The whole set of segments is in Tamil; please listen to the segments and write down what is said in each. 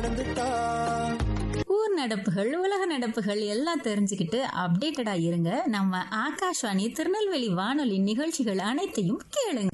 ஊர் நடப்புகள் உலக நடப்புகள் எல்லாம் தெரிஞ்சுக்கிட்டு அப்டேட்டடா இருங்க நம்ம ஆகாஷ்வாணி திருநெல்வேலி வானொலி நிகழ்ச்சிகள் அனைத்தையும் கேளுங்க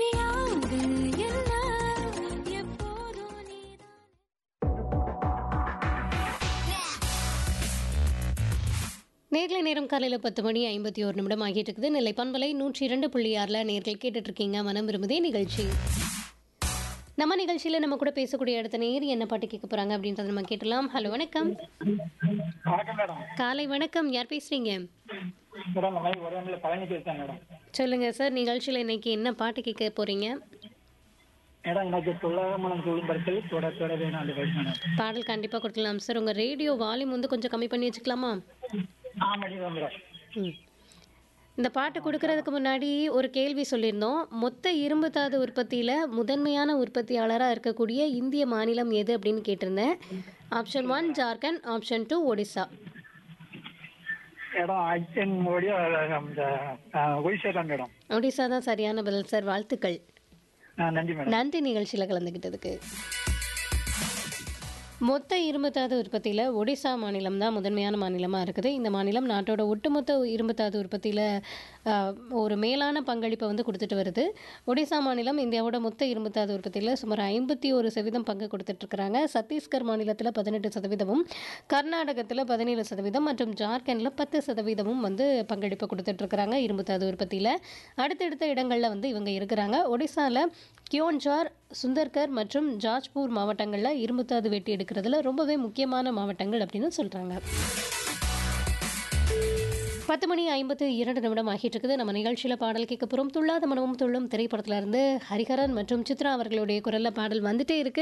நேர்களை நேரம் காலையில் பத்து மணி ஐம்பத்தி ஒரு நிமிடம் ஆகிட்டு இருக்குது நெல்லை பண்பலை நூற்றி இரண்டு புள்ளி ஆறில் நேர்கள் கேட்டுட்டு இருக்கீங்க மனம் விரும்புதே நிகழ்ச்சி நம்ம நிகழ்ச்சியில் நம்ம கூட பேசக்கூடிய இடத்த நேர் என்ன பாட்டு கேட்க போகிறாங்க அப்படின்றத நம்ம கேட்டலாம் ஹலோ வணக்கம் வணக்கம் மேடம் காலை வணக்கம் யார் பேசுகிறீங்க மேடம் இந்த மாதிரி ஒரு பழனி பேசுறேன் மேடம் சொல்லுங்கள் சார் நிகழ்ச்சியில் இன்னைக்கு என்ன பாட்டு கேட்க போகிறீங்க மேடம் எனக்கு துள்ளாமலம் சொல்லும் பரிசல் தொட தொட வேணும் அந்த வயசு மேடம் பாடல் கண்டிப்பாக கொடுக்கலாம் சார் உங்கள் ரேடியோ வால்யூம் வந்து கொஞ்சம் கம்மி பண்ணி வச்சுக்கலாமா ஆ மேடம் மேடம் ம் இந்த பாட்டு கொடுக்கறதுக்கு முன்னாடி ஒரு கேள்வி சொல்லியிருந்தோம் மொத்த இரும்பு தாது உற்பத்தியில் முதன்மையான உற்பத்தியாளராக இருக்கக்கூடிய இந்திய மாநிலம் எது அப்படின்னு கேட்டிருந்தேன் option one Jharkhand option two Odisha madam அஜன் மோடி அந்த ஒய்சா தான் மேடம் ஒடிசா தான் சரியான பதில் சார் வாழ்த்துக்கள் ஆ, நன்றி மேடம் நன்றி நிகழ்ச்சியில் கலந்துக்கிட்டதுக்கு மொத்த இரும்புத்தாது உற்பத்தியில் ஒடிசா மாநிலம் தான் முதன்மையான மாநிலமாக இருக்குது இந்த மாநிலம் நாட்டோட ஒட்டுமொத்த இரும்புத்தாது உற்பத்தியில் ஒரு மேலான பங்களிப்பை வந்து கொடுத்துட்டு வருது ஒடிசா மாநிலம் இந்தியாவோட மொத்த இரும்புத்தாது உற்பத்தியில் சுமார் ஐம்பத்தி ஒரு சதவீதம் பங்கு கொடுத்துட்ருக்குறாங்க சத்தீஸ்கர் மாநிலத்தில் பதினெட்டு சதவீதமும் கர்நாடகத்தில் பதினேழு சதவீதம் மற்றும் ஜார்க்கண்டில் பத்து சதவீதமும் வந்து பங்களிப்பை கொடுத்துட்ருக்குறாங்க இரும்புத்தாது உற்பத்தியில் அடுத்தடுத்த இடங்களில் வந்து இவங்க இருக்கிறாங்க ஒடிசாவில் கியோன்ஜார் சுந்தர்கர் மற்றும் ஜாஜ்பூர் மாவட்டங்களில் இரும்புத்தாது வெட்டி எடுக்கிறதுல ரொம்பவே முக்கியமான மாவட்டங்கள் அப்படின்னு சொல்கிறாங்க பத்து மணி ஐம்பத்து இரண்டு நிமிடம் ஆகிட்டு இருக்குது நம்ம நிகழ்ச்சியில் பாடல் கேட்க போகிறோம் துள்ளாத மனமும் துள்ளும் திரைப்படத்துல இருந்து ஹரிஹரன் மற்றும் சித்ரா அவர்களுடைய குரலில் பாடல் வந்துட்டே இருக்கு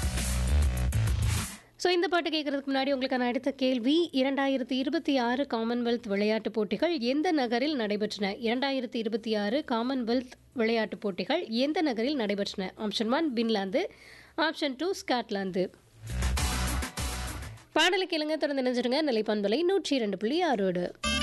ஸோ இந்த பாட்டு கேட்கறதுக்கு முன்னாடி உங்களுக்கான அடுத்த கேள்வி இரண்டாயிரத்தி இருபத்தி ஆறு காமன்வெல்த் விளையாட்டுப் போட்டிகள் எந்த நகரில் நடைபெற்றன இரண்டாயிரத்தி இருபத்தி ஆறு காமன்வெல்த் விளையாட்டுப் போட்டிகள் எந்த நகரில் நடைபெற்றன option one Finland option two Scotland பாடலுக்கு இலங்கை தொடர்ந்து நினைச்சிருங்க நிலைப்பண்பலை நூற்றி இரண்டு புள்ளி ஆறோடு